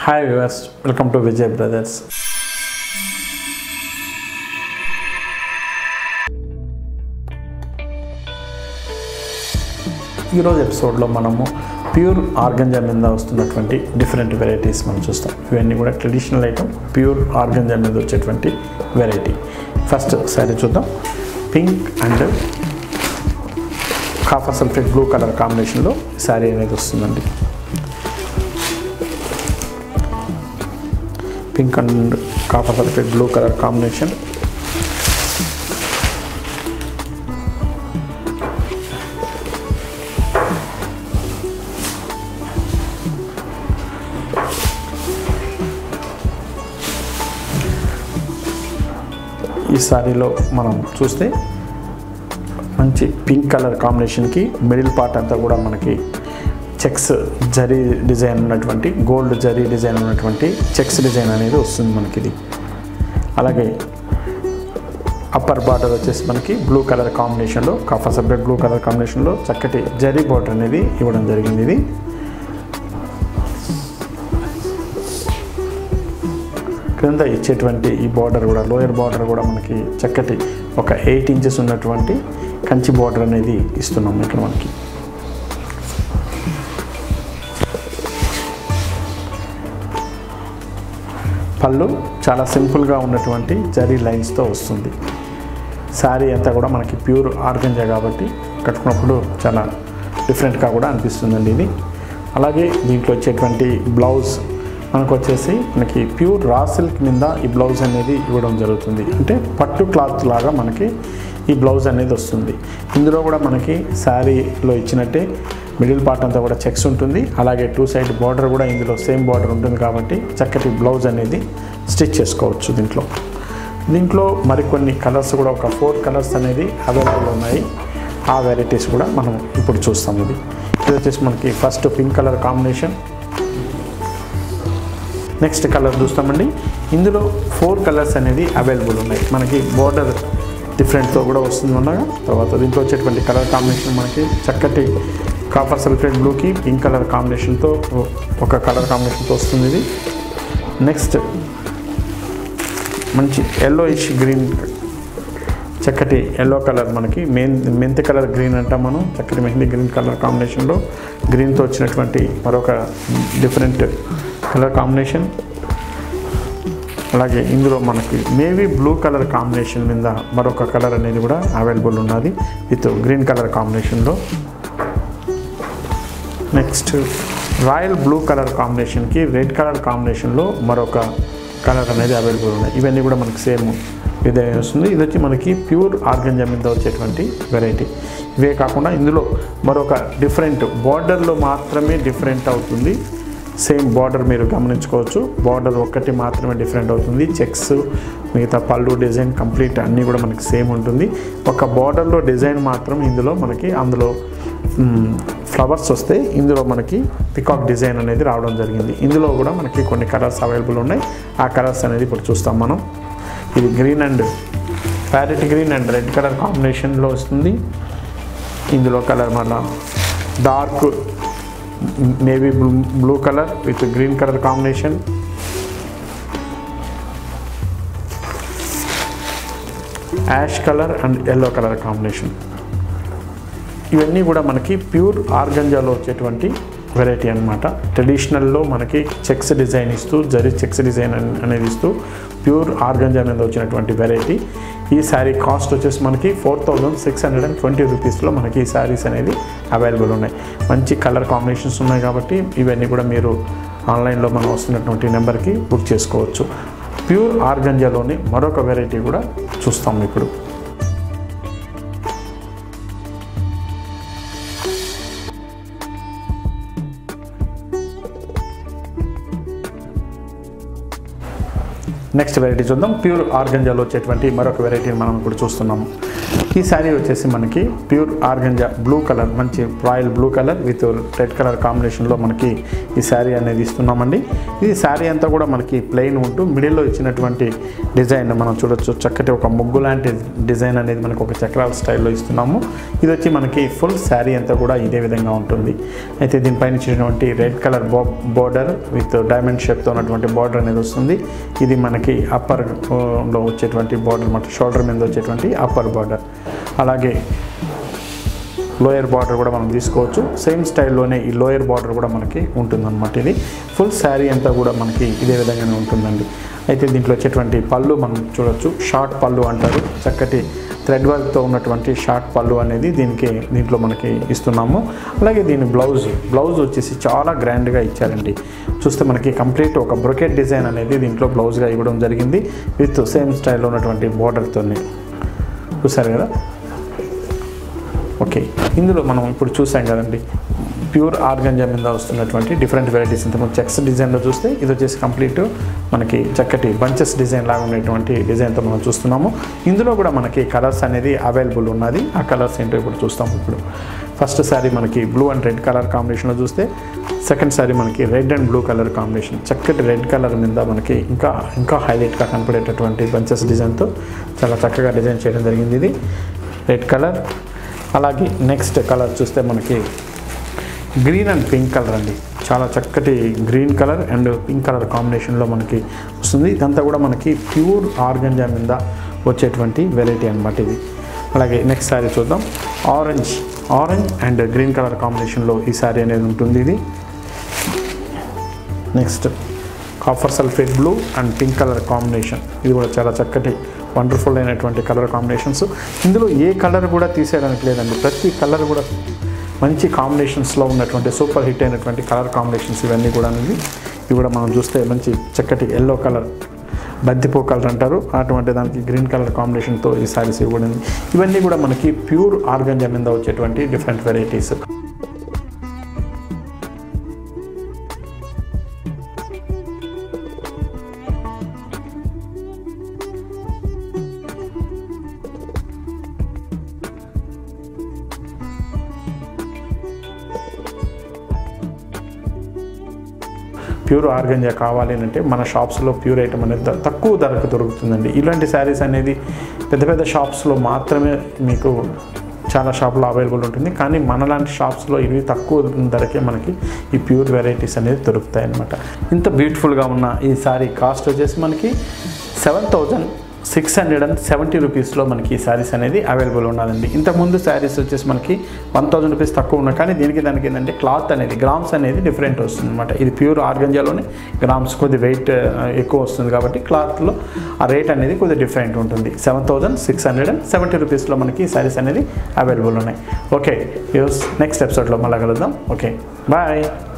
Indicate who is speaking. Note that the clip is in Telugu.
Speaker 1: hi viewers welcome to Vijay brothers ఈరోజు ఎపిసోడ్లో మనము ప్యూర్ ఆర్గంజా మీద వస్తున్నటువంటి డిఫరెంట్ వెరైటీస్ మనం చూస్తాం ఇవన్నీ కూడా ట్రెడిషనల్ ఐటమ్ ప్యూర్ ఆర్గంజా మీద వచ్చేటువంటి వెరైటీ ఫస్ట్ శారీ చూద్దాం pink and copper sulphate blue colour కాంబినేషన్లో శారీ అనేది వస్తుందండి pink and copper sulphate blue colour combination ఈ సారీలో మనం చూస్తే మంచి పింక్ కలర్ కాంబినేషన్కి మిడిల్ పార్ట్ అంతా కూడా మనకి చెక్స్ జరీ డిజైన్ ఉన్నటువంటి గోల్డ్ జరీ డిజైన్ ఉన్నటువంటి చెక్స్ డిజైన్ అనేది వస్తుంది మనకి ఇది అలాగే అప్పర్ బార్డర్ వచ్చేసి మనకి బ్లూ కలర్ కాంబినేషన్లో కాఫర్ సపరేట్ బ్లూ కలర్ కాంబినేషన్లో చక్కటి జరీ బార్డర్ అనేది ఇవ్వడం జరిగింది ఇది క్రింద ఇచ్చేటువంటి ఈ బార్డర్ కూడా లోయర్ బార్డర్ కూడా మనకి చక్కటి ఒక ఎయిట్ ఇంచెస్ ఉన్నటువంటి కంచి బార్డర్ అనేది ఇస్తున్నాం ఇక్కడ మనకి పళ్ళు చాలా సింపుల్గా ఉన్నటువంటి జరీ లైన్స్తో వస్తుంది శారీ అంతా కూడా మనకి ప్యూర్ ఆర్గంజా కాబట్టి కట్టుకున్నప్పుడు చాలా డిఫరెంట్గా కూడా అనిపిస్తుందండి ఇది అలాగే దీంట్లో వచ్చేటువంటి బ్లౌజ్ మనకు వచ్చేసి మనకి ప్యూర్ రా సిల్క్ మీద ఈ బ్లౌజ్ అనేది ఇవ్వడం జరుగుతుంది అంటే పట్టు క్లాత్ లాగా మనకి ఈ బ్లౌజ్ అనేది వస్తుంది ఇందులో కూడా మనకి శారీలో ఇచ్చినట్టే మిడిల్ పార్ట్ అంతా కూడా చెక్స్ ఉంటుంది అలాగే టూ సైడ్ బార్డర్ కూడా ఇందులో సేమ్ బార్డర్ ఉంటుంది కాబట్టి చక్కటి బ్లౌజ్ అనేది స్టిచ్ చేసుకోవచ్చు దీంట్లో దీంట్లో మరికొన్ని కలర్స్ కూడా ఒక ఫోర్ కలర్స్ అనేది అవైలబుల్ ఉన్నాయి ఆ వెరైటీస్ కూడా మనం ఇప్పుడు చూస్తాం ఇది ఇది వచ్చేసి మనకి first pink colour combination next colour చూస్తామండి ఇందులో ఫోర్ కలర్స్ అనేది అవైలబుల్ ఉన్నాయి మనకి బోర్డర్ డిఫరెంట్తో కూడా వస్తుంది ఉండగా తర్వాత దీంట్లో వచ్చేటువంటి కలర్ కాంబినేషన్ మనకి చక్కటి కాపర్ సల్ఫేట్ బ్లూకి పింక్ కలర్ కాంబినేషన్తో ఒక కలర్ కాంబినేషన్తో వస్తుంది ఇది నెక్స్ట్ మంచి ఎల్లో ఇష్ గ్రీన్ చక్కటి ఎల్లో కలర్ మనకి మెయిన్ మెంతి కలర్ గ్రీన్ అంటాం మనం చక్కటి మెహందీ గ్రీన్ కలర్ కాంబినేషన్లో గ్రీన్తో వచ్చినటువంటి మరొక డిఫరెంట్ కలర్ కాంబినేషన్ అలాగే ఇందులో మనకి నేవీ బ్లూ కలర్ కాంబినేషన్ మీద మరొక కలర్ అనేది కూడా అవైలబుల్ ఉన్నది విత్ గ్రీన్ కలర్ కాంబినేషన్లో నెక్స్ట్ రాయల్ బ్లూ కలర్ కాంబినేషన్కి రెడ్ కలర్ కాంబినేషన్లో మరొక కలర్ అనేది అవైలబుల్ ఉన్నాయి ఇవన్నీ కూడా మనకి సేమ్ ఇదే వస్తుంది ఇది వచ్చి మనకి ప్యూర్ ఆర్గంజా మీద వచ్చేటువంటి వెరైటీ ఇవే కాకుండా ఇందులో మరొక డిఫరెంట్ బార్డర్లో మాత్రమే డిఫరెంట్ అవుతుంది సేమ్ బార్డర్ మీరు గమనించుకోవచ్చు బార్డర్ ఒక్కటి మాత్రమే డిఫరెంట్ అవుతుంది చెక్స్ మిగతా పళ్ళు డిజైన్ కంప్లీట్ అన్నీ కూడా మనకి సేమ్ ఉంటుంది ఒక బార్డర్లో డిజైన్ మాత్రం ఇందులో మనకి అందులో ఫ్లవర్స్ వస్తే ఇందులో మనకి పికాక్ డిజైన్ అనేది రావడం జరిగింది ఇందులో కూడా మనకి కొన్ని కలర్స్ అవైలబుల్ ఉన్నాయి ఆ కలర్స్ అనేది ఇప్పుడు చూస్తాం మనం ఇది green and parrot green and red colour కాంబినేషన్లో వస్తుంది ఇందులో కలర్ మళ్ళా dark navy blue blue colour with green colour combination ash colour and yellow colour combination ఇవన్నీ కూడా మనకి ప్యూర్ ఆర్గంజాలో వచ్చేటువంటి వెరైటీ అనమాట ట్రెడిషనల్లో మనకి చెక్స్ డిజైన్ ఇస్తూ జరీ చెక్స్ డిజైన్ అనేది ఇస్తూ ప్యూర్ ఆర్గంజా మీద వచ్చినటువంటి వెరైటీ ఈ శారీ కాస్ట్ వచ్చేసి మనకి four thousand six hundred and twenty రూపీస్లో మనకి ఈ శారీస్ అనేది అవైలబుల్ ఉన్నాయి మంచి కలర్ కాంబినేషన్స్ ఉన్నాయి కాబట్టి ఇవన్నీ కూడా మీరు ఆన్లైన్లో మనం వస్తున్నటువంటి నెంబర్కి బుక్ చేసుకోవచ్చు ప్యూర్ ఆర్గంజాలోని మరొక వెరైటీ కూడా చూస్తాం ఇప్పుడు నెక్స్ట్ వెరైటీ చూద్దాం ప్యూర్ ఆర్గంజాలో వచ్చేటువంటి మరొక వెరైటీని మనం ఇప్పుడు చూస్తున్నాము ఈ శారీ వచ్చేసి మనకి ప్యూర్ ఆర్గంజా బ్లూ కలర్ మంచి royal blue colour with red colour కాంబినేషన్లో మనకి ఈ శారీ అనేది ఇస్తున్నామండి ఇది శారీ అంతా కూడా మనకి ప్లెయిన్ ఉంటూ మిడిల్లో ఇచ్చినటువంటి డిజైన్ మనం చూడొచ్చు చక్కటి ఒక ముగ్గు లాంటి డిజైన్ అనేది మనకు ఒక చక్రాల స్టైల్లో ఇస్తున్నాము ఇది వచ్చి మనకి ఫుల్ శారీ అంతా కూడా ఇదే విధంగా ఉంటుంది అయితే దీనిపైన ఇచ్చినటువంటి రెడ్ కలర్ బో బోర్డర్ విత్ డైమండ్ షేప్తో ఉన్నటువంటి బార్డర్ అనేది వస్తుంది ఇది మనకి అప్పర్ లో వచ్చేటువంటి బార్డర్ అనమాట షోల్డర్ మీద వచ్చేటువంటి అప్పర్ బార్డర్ అలాగే లోయర్ బార్డర్ కూడా మనం తీసుకోవచ్చు సేమ్ స్టైల్లోనే ఈ లోయర్ బార్డర్ కూడా మనకి ఉంటుందన్నమాట ఇది ఫుల్ శారీ అంతా కూడా మనకి ఇదే విధంగానే ఉంటుందండి అయితే దీంట్లో వచ్చేటువంటి పళ్ళు మనం చూడొచ్చు షార్ట్ పళ్ళు అంటారు చక్కటి థ్రెడ్ వర్క్తో ఉన్నటువంటి షార్ట్ పళ్ళు అనేది దీనికి దీంట్లో మనకి ఇస్తున్నాము అలాగే దీని బ్లౌజ్ బ్లౌజ్ వచ్చేసి చాలా గ్రాండ్గా ఇచ్చారండి చూస్తే మనకి కంప్లీట్ ఒక బ్రొకెట్ డిజైన్ అనేది దీంట్లో బ్లౌజ్గా ఇవ్వడం జరిగింది విత్ సేమ్ స్టైల్లో ఉన్నటువంటి బార్డర్తోని చూసారు కదా ఓకే ఇందులో మనం ఇప్పుడు చూసాం కదండి ప్యూర్ ఆర్గంజా మీద వస్తున్నటువంటి డిఫరెంట్ వెరైటీస్ ఇంతకుముందు చెక్స్ డిజైన్లో చూస్తే ఇది వచ్చేసి కంప్లీట్ మనకి చక్కటి బంచెస్ డిజైన్ లాగా ఉండేటువంటి డిజైన్తో మనం చూస్తున్నాము ఇందులో కూడా మనకి కలర్స్ అనేది అవైలబుల్ ఉన్నది ఆ కలర్స్ ఏంటో ఇప్పుడు చూస్తాం ఇప్పుడు ఫస్ట్ శారీ మనకి బ్లూ అండ్ రెడ్ కలర్ కాంబినేషన్లో చూస్తే సెకండ్ శారీ మనకి red and blue colour combination చక్కటి రెడ్ కలర్ మీద మనకి ఇంకా ఇంకా హైలైట్గా కనపడేటటువంటి బంచెస్ డిజైన్తో చాలా చక్కగా డిజైన్ చేయడం జరిగింది ఇది రెడ్ కలర్ అలాగే నెక్స్ట్ కలర్ చూస్తే మనకి గ్రీన్ అండ్ పింక్ కలర్ అండి చాలా చక్కటి green colour and pink colour కాంబినేషన్లో మనకి వస్తుంది ఇదంతా కూడా మనకి ప్యూర్ ఆర్గంజా మీద వచ్చేటువంటి వెరైటీ అనమాట ఇది అలాగే నెక్స్ట్ శారీ చూద్దాం orange orange and green colour కాంబినేషన్లో ఈ శారీ అనేది ఉంటుంది ఇది next copper sulphate blue and pink colour combination ఇది కూడా చాలా చక్కటి వండర్ఫుల్ అయినటువంటి కలర్ కాంబినేషన్స్ ఇందులో ఏ కలర్ కూడా తీసేయడానికి లేదండి ప్రతి కలర్ కూడా మంచి కాంబినేషన్స్లో ఉన్నటువంటి సూపర్ హిట్ అయినటువంటి కలర్ కాంబినేషన్స్ ఇవన్నీ కూడా ఇవి ఇవి కూడా మనం చూస్తే మంచి చక్కటి ఎల్లో కలర్ బంతిపూ కలర్ అంటారు అటువంటి దానికి గ్రీన్ కలర్ కాంబినేషన్తో ఈ సారీస్ ఇవ్వబడింది ఇవన్నీ కూడా మనకి ప్యూర్ ఆర్గంజా మీద వచ్చేటువంటి డిఫరెంట్ వెరైటీస్ ప్యూర్ ఆర్గంజా కావాలి అని అంటే మన షాప్స్లో ప్యూర్ ఐటమ్ అనేది త- తక్కువ ధరకు దొరుకుతుందండి ఇలాంటి శారీస్ అనేది పెద్ద పెద్ద షాప్స్లో మాత్రమే మీకు చాలా షాప్లో అవైలబుల్ ఉంటుంది కానీ మనలాంటి షాప్స్లో ఇవి తక్కువ ధరకే మనకి ఈ ప్యూర్ వెరైటీస్ అనేది దొరుకుతాయి అన్నమాట ఇంత బ్యూటిఫుల్గా ఉన్న ఈ శారీ కాస్ట్ వచ్చేసి మనకి seven thousand six hundred and seventy రూపీస్లో మనకి ఈ శారీస్ అనేది అవైలబుల్ ఉన్నదండి ఇంతకుముందు శారీస్ వచ్చేసి మనకి వన్ థౌజండ్ రూపీస్ తక్కువ ఉన్నాయి కానీ దీనికి దానికి ఏంటంటే క్లాత్ అనేది గ్రామ్స్ అనేది డిఫరెంట్ వస్తుంది అనమాట ఇది ప్యూర్ ఆర్గంజాలోనే గ్రామ్స్ కొద్ది వెయిట్ ఎక్కువ వస్తుంది కాబట్టి క్లాత్లో ఆ రేట్ అనేది కొద్దిగా డిఫరెంట్ ఉంటుంది seven thousand six hundred and seventy రూపీస్లో మనకి ఈ శారీస్ అనేది అవైలబుల్ ఉన్నాయి ఓకే యూస్ నెక్స్ట్ ఎపిసోడ్లో మళ్ళీ కలుద్దాం ఓకే బాయ్